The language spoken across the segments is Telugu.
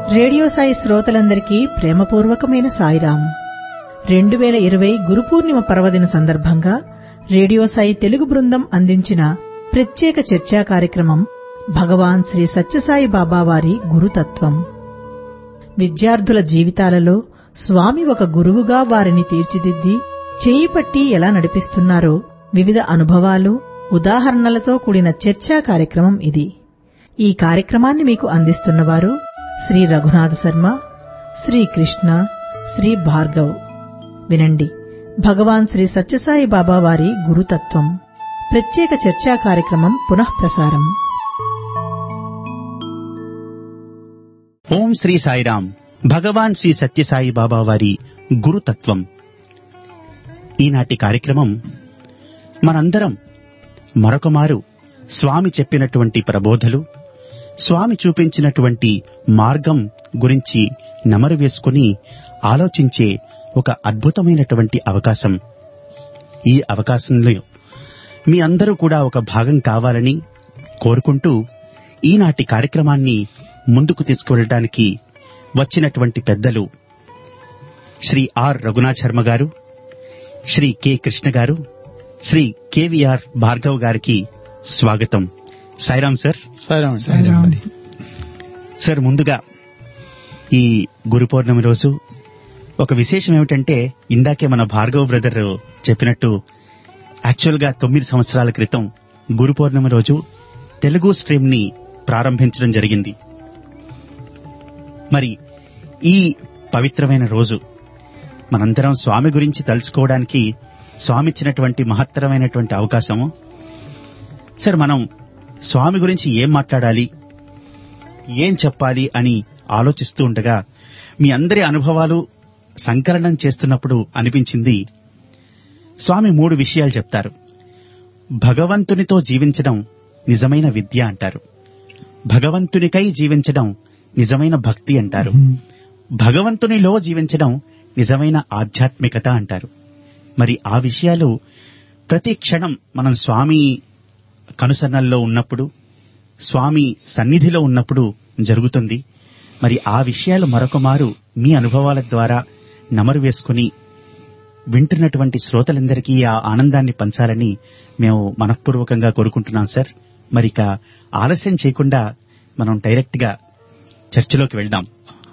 రేడియో సాయి శ్రోతలందరికీ ప్రేమపూర్వకమైన సాయిరాం రెండు వేల ఇరవై గురు పూర్ణిమ పర్వదిన సందర్భంగా రేడియో సాయి తెలుగు బృందం అందించిన ప్రత్యేక చర్చా కార్యక్రమం భగవాన్ శ్రీ సత్యసాయి బాబా వారి గురుతత్వం విద్యార్థుల జీవితాలలో స్వామి ఒక గురువుగా వారిని తీర్చిదిద్ది చేయి పట్టి ఎలా నడిపిస్తున్నారో వివిధ అనుభవాలు ఉదాహరణలతో కూడిన చర్చా కార్యక్రమం ఇది ఈ కార్యక్రమాన్ని మీకు అందిస్తున్నవారు శ్రీ రఘునాథ శర్మ శ్రీ కృష్ణ శ్రీ భార్గవ్ వినండి భగవాన్ శ్రీ సత్యసాయి బాబా వారి గురుతత్వం ప్రత్యేక చర్చా కార్యక్రమం పునఃప్రసారం ఓం శ్రీ సాయిరాం భగవాన్ శ్రీ సత్యసాయి బాబా వారి గురుతత్వం ఈనాటి కార్యక్రమం మనందరం మరొకమారు స్వామి చెప్పినటువంటి ప్రబోధలు స్వామి చూపించినటువంటి మార్గం గురించి నమరు వేసుకుని ఆలోచించే ఒక అద్భుతమైనటువంటి అవకాశం ఈ అవకాశంలో మీ అందరూ కూడా ఒక భాగం కావాలని కోరుకుంటూ ఈనాటి కార్యక్రమాన్ని ముందుకు తీసుకువెళ్ళడానికి వచ్చినటువంటి పెద్దలు శ్రీ ఆర్ రఘునాథ్ శర్మ గారు శ్రీ కె కృష్ణ గారు శ్రీ కేవీఆర్ భార్గవ్ గారికి స్వాగతం సాయిరాం సార్ సాయిరామ్ సార్ ముందుగా ఈ గురు పౌర్ణమి రోజు ఒక విశేషం ఏమిటంటే ఇందాకే మన భార్గవ్ బ్రదర్ చెప్పినట్టు యాక్చువల్ గా తొమ్మిది సంవత్సరాల క్రితం గురు పౌర్ణమి రోజు తెలుగు స్ట్రీమ్ ని ప్రారంభించడం జరిగింది మరి ఈ పవిత్రమైన రోజు మనందరం స్వామి గురించి తలుసుకోవడానికి స్వామి ఇచ్చినటువంటి మహత్తరమైనటువంటి అవకాశము సార్ మనం స్వామి గురించి ఏం మాట్లాడాలి ఏం చెప్పాలి అని ఆలోచిస్తూ ఉండగా మీ అందరి అనుభవాలు సంకలనం చేస్తున్నప్పుడు అనిపించింది స్వామి మూడు విషయాలు చెప్తారు భగవంతునితో జీవించడం నిజమైన విద్య అంటారు భగవంతునికై జీవించడం నిజమైన భక్తి అంటారు భగవంతునిలో జీవించడం నిజమైన ఆధ్యాత్మికత అంటారు మరి ఆ విషయాలు ప్రతి క్షణం మనం స్వామి కనుసన్నల్లో ఉన్నప్పుడు స్వామి సన్నిధిలో ఉన్నప్పుడు జరుగుతుంది మరి ఆ విషయాలు మరొక మారు మీ అనుభవాల ద్వారా నమరు వేసుకుని వింటున్నటువంటి శ్రోతలందరికీ ఆ ఆనందాన్ని పంచాలని మేము మనఃపూర్వకంగా కోరుకుంటున్నాం సార్ మరి ఇక ఆలస్యం చేయకుండా మనం డైరెక్ట్ గా చర్చలోకి వెళ్దాం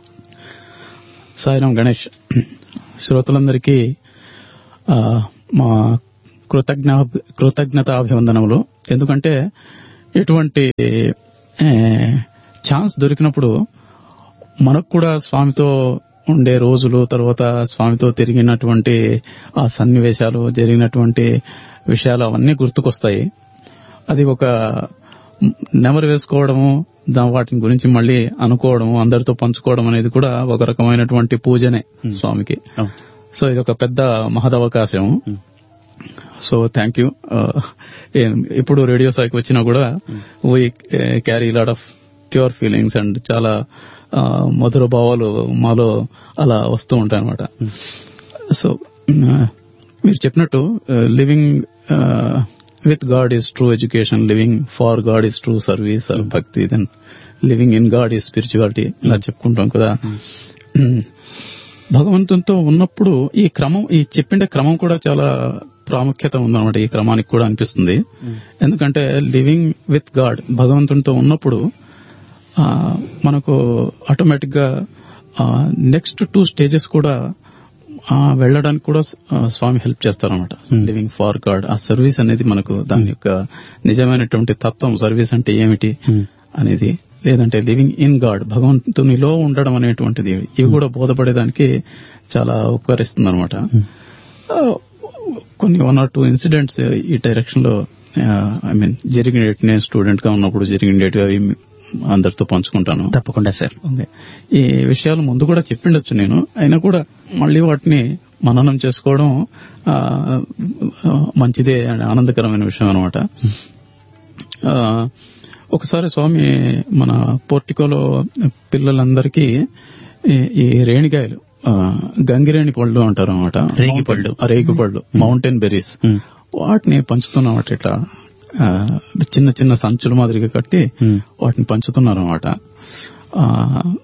సాయిరామ్ గణేష్ శ్రోతలందరికీ ఆ, మా కృతజ్ఞ కృతజ్ఞతాభివందనములు ఎందుకంటే ఇటువంటి ఏ, ఛాన్స్ దొరికినప్పుడు మనకు కూడా స్వామితో ఉండే రోజులు తర్వాత స్వామితో తిరిగినటువంటి ఆ సన్నివేశాలు జరిగినటువంటి విషయాలు అవన్నీ గుర్తుకొస్తాయి అది ఒక నెమరు వేసుకోవడము దా- వాటిని గురించి మళ్ళీ అనుకోవడము అందరితో పంచుకోవడం అనేది కూడా ఒక రకమైనటువంటి పూజనే స్వామికి అవును. సో ఇది ఒక పెద్ద మహదవకాశం సో థ్యాంక్ యూ ఇప్పుడు రేడియో సాయికి వచ్చినా కూడా we carry lot of pure feelings and చాలా ఆ, మధుర భావాలు మాలో అలా వస్తూ ఉంటాయి అనమాట సో మీరు చెప్పినట్టు living with God is true education living for God is true service or bhakti then living in God is spirituality ఇలా చెప్పుకుంటాం కదా భగవంతునితో ఉన్నప్పుడు ఈ క్రమం ఈ చెప్పిండే క్రమం కూడా చాలా ప్రాముఖ్యత ఉందన్నమాట ఈ క్రమానికి కూడా అనిపిస్తుంది ఎందుకంటే లివింగ్ విత్ గాడ్ భగవంతునితో ఉన్నప్పుడు ఆ, మనకు ఆటోమేటిక్ గా నెక్స్ట్ టూ స్టేజెస్ కూడా ఆ, వెళ్ళడానికి కూడా ఆ, స్వామి హెల్ప్ చేస్తారన్నమాట లివింగ్ ఫార్ గాడ్ ఆ సర్వీస్ అనేది మనకు దాని యొక్క నిజమైనటువంటి తత్వం సర్వీస్ అంటే ఏమిటి అనేది లేదంటే లివింగ్ ఇన్ గాడ్ భగవంతునిలో ఉండడం అనేటువంటిది ఇవి కూడా బోధపడేదానికి చాలా ఉపకరిస్తుంది అనమాట కొన్ని వన్ ఆర్ టూ ఇన్సిడెంట్స్ ఈ డైరెక్షన్ లో ఐ మీన్ జరిగినట్టు నేను స్టూడెంట్ గా ఉన్నప్పుడు జరిగినట్టు అవి అందరితో పంచుకుంటాను తప్పకుండా సార్ ఓకే ఈ విషయాలు ముందు కూడా చెప్పిండొచ్చు నేను అయినా కూడా మళ్ళీ వాటిని మననం చేసుకోవడం ఆ, ఆ, మంచిదే అండ్ ఆనందకరమైన విషయం అనమాట ఒకసారి స్వామి మన పోర్టికోలో పిల్లలందరికీ ఈ- ఈ రేణికాయలు ఆ, గంగిరేణి పళ్ళు అంటారు అనమాట రేగి పళ్ళు. రేగి పళ్ళు మౌంటైన్ బెర్రీస్ ఉమ్. వాటిని పంచుతున్నమాట ఇట్లా ఆ, చిన్న చిన్న సంచుల మాదిరిగా కట్టి ఉమ్. వాటిని పంచుతున్నారు అనమాట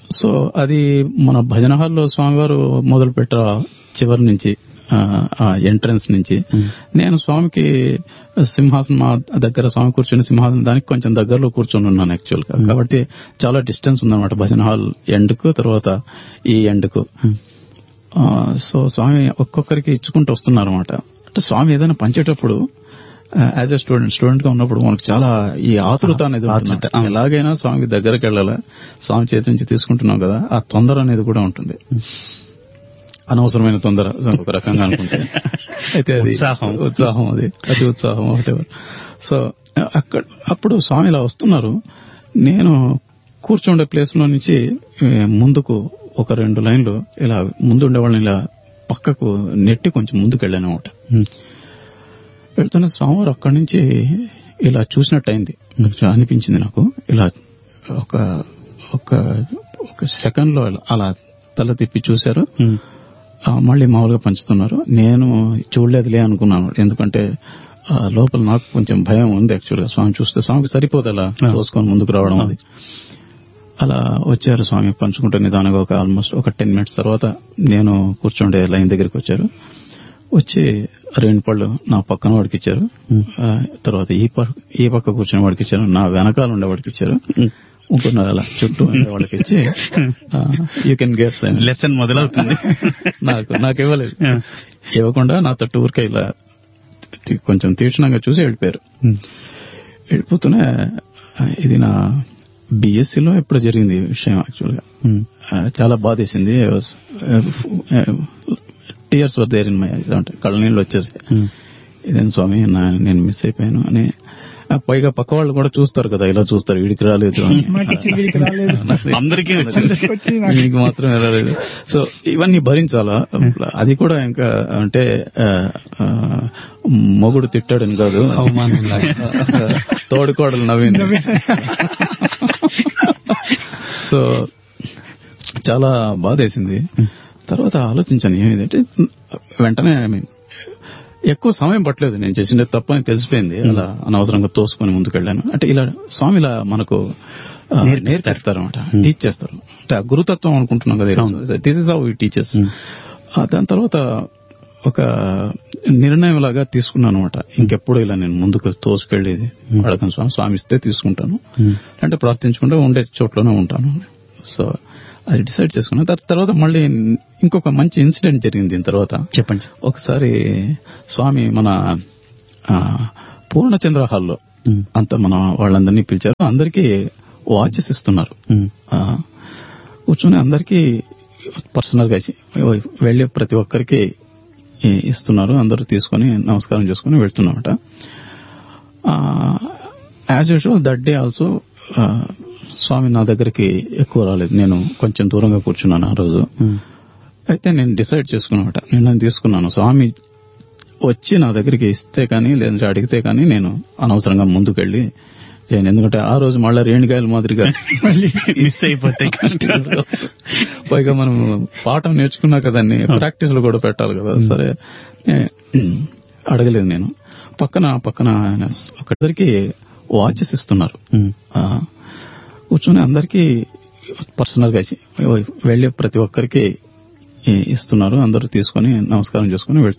సో అది మన భజన హాల్లో స్వామివారు మొదలు పెట్ట చివరి నుంచి ఆ ఎంట్రన్స్ నుంచి నేను స్వామికి సింహాసనం మా దగ్గర స్వామి కూర్చుని సింహాసనం దానికి కొంచెం దగ్గరలో కూర్చొని ఉన్నాను యాక్చువల్ గా కాబట్టి చాలా డిస్టెన్స్ ఉందన్నమాట భజన హాల్ ఎండ్ కు తర్వాత ఈ ఎండ్ కు ఆ, సో స్వామి ఒక్కొక్కరికి ఇచ్చుకుంటూ వస్తున్నారు అనమాట అంటే స్వామి ఏదైనా పంచేటప్పుడు యాజ్ ఎ స్టూడెంట్ స్టూడెంట్ గా ఉన్నప్పుడు మనకు చాలా ఈ ఆతృత అనేది ఉంటుంది. ఆతృత, అవును. ఎలాగైనా స్వామి దగ్గరికి వెళ్ళాలా స్వామి చేతి నుంచి తీసుకుంటున్నాం కదా ఆ తొందర అనేది కూడా ఉంటుంది అనవసరమైన తొందర ఒక రకంగా అనుకుంటే అయితే అది ఉత్సాహం. ఉత్సాహం అది అతి ఉత్సాహం ఒకటి సో అక్కడ అప్పుడు స్వామి ఇలా వస్తున్నారు నేను కూర్చుండే ప్లేస్ లో నుంచి ఏ, ముందుకు ఒక రెండు లైన్లు ఇలా ముందుండే వాళ్ళని ఇలా పక్కకు నెట్టి కొంచెం ముందుకు వెళ్ళాను అనమాట ఉమ్. వెళ్తున్న స్వామివారు అక్కడి నుంచి ఇలా చూసినట్టు అయింది కొంచెం అనిపించింది నాకు ఇలా ఒక ఒక ఒక సెకండ్ లో ఇలా అలా తల తిప్పి చూశారు ఉమ్. ఆ, మళ్ళీ మామూలుగా పంచుతున్నారు నేను చూడలేదులే అనుకున్నాను ఎందుకంటే ఆ, లోపల నాకు కొంచెం భయం ఉంది యాక్చువల్ గా స్వామి చూస్తే స్వామికి సరిపోదు అలా ఆ. తోసుకొని ముందుకు రావడం అది అలా వచ్చారు స్వామి పంచుకుంటే నిదానంగా ఒక ఆల్మోస్ట్ ఒక టెన్ మినిట్స్ తర్వాత నేను కూర్చుండే లైన్ దగ్గరికి వచ్చారు వచ్చి రెండు పళ్ళు నా పక్కన వాడికి ఇచ్చారు ఆ, తర్వాత ఈ పక్క ఈ పక్క కూర్చున్న వాడికి ఇచ్చారు నా వెనకాల ఉండే వాడికి ఇచ్చారు ఇంకొన్న అలా చుట్టూ ఉండే వాళ్ళకి ఇచ్చి యూ కెన్ గెస్ లెసన్ మొదలవుతుంది నాకు నాకు ఇవ్వలేదు ఇవ్వకుండా నా తట్టు ఊరికే ఇలా తి- కొంచెం తీక్షణంగా చూసి వెళ్ళిపోయారు ఉమ్. వెళ్ళిపోతూనే ఆ, ఇది నా బీఎస్సీలో ఎప్పుడు జరిగింది ఈ విషయం యాక్చువల్ గా ఉమ్. ఆ, చాలా బాధేసింది tears were there in my eyes అంటే కళ్ళ నీళ్ళు వచ్చేసి ఉమ్. ఇదేం స్వామి నా- నేను మిస్ అయిపోయాను అని ఆ, పైగా పక్క వాళ్ళు కూడా చూస్తారు కదా ఇలా చూస్తారు వీడికి రాలేదు అని. అందరికీ వచ్చింది వీడికి మాత్రం రాలేదు సో ఇవన్నీ భరించాలా అది కూడా ఇంకా అంటే ఆ, ఆ, మొగుడు తిట్టాడని కాదు అవమానం తోడుకోడలు నవ్వింది సో చాలా బాధేసింది తర్వాత ఆలోచించాను ఏమిటంటే వెంటనే ఐ మీన్ ఎక్కువ సమయం పట్టలేదు నేను చేసిన తప్పని తెలిసిపోయింది అలా అనవసరంగా తోసుకొని ముందుకెళ్ళాను అంటే ఇలా స్వామి ఇలా మనకు ఆ, నేర్పిస్తారు. నేర్పిస్తారు అనమాట టీచ్ చేస్తారు అంటే ఆ గురుతత్వం అనుకుంటున్నాం కదా దిస్ ఇస్ హౌ టీచర్స్ దాని తర్వాత ఒక నిర్ణయం లాగా తీసుకున్నాను అనమాట ఇంకెప్పుడు ఇలా నేను ముందుకు తోసుకెళ్ళేది అడగను స్వామి స్వామి ఇస్తే తీసుకుంటాను అంటే ప్రార్థించుకుంటే ఉండే చోట్లోనే ఉంటాను సో అది డిసైడ్ చేసుకున్నాను దాని తర్వాత మళ్ళీ ఇంకొక మంచి ఇన్సిడెంట్ జరిగింది దీని తర్వాత చెప్పండి సార్. ఒకసారి స్వామి మన ఆ, పూర్ణచంద్ర హాల్లో ఉమ్. అంత మన వాళ్ళందరినీ పిలిచారు అందరికీ వాచెస్ ఇస్తున్నారు ఉమ్. ఆ, కూర్చొని అందరికీ పర్సనల్ గా ఇచ్చి వెళ్ళి ప్రతి ఒక్కరికి ఈ- ఇస్తున్నారు అందరూ తీసుకొని నమస్కారం చేసుకుని వెళ్తున్నమాట as usual that day also స్వామి నా దగ్గరికి ఎక్కువ రాలేదు నేను కొంచెం దూరంగా కూర్చున్నాను ఆ రోజు ఉమ్. అయితే నేను డిసైడ్ చేసుకున్నమాట నిర్ణయం తీసుకున్నాను స్వామి వచ్చి నా దగ్గరికి ఇస్తే కానీ లేదంటే అడిగితే కానీ నేను అనవసరంగా ముందుకెళ్ళి చేయను ఎందుకంటే ఆ రోజు మళ్ళీ రేణికాయల మాదిరిగా మిస్ అయిపోతే కష్టం పైగా మనం పాఠం నేర్చుకున్నా కదండి ప్రాక్టీస్ లో కూడా పెట్టాలి కదా సరే నే- అడగలేదు నేను పక్కన పక్కన ఆయన ఒకరికి వాచెస్ ఇస్తున్నారు ఉమ్. ఆ, కూర్చొని అందరికీ పర్సనల్ గా ఇచ్చి వెళ్ళి ప్రతి ఒక్కరికి ఈ- ఇస్తున్నారు అందరూ తీసుకొని నమస్కారం చేసుకుని వెళ్తున్నారు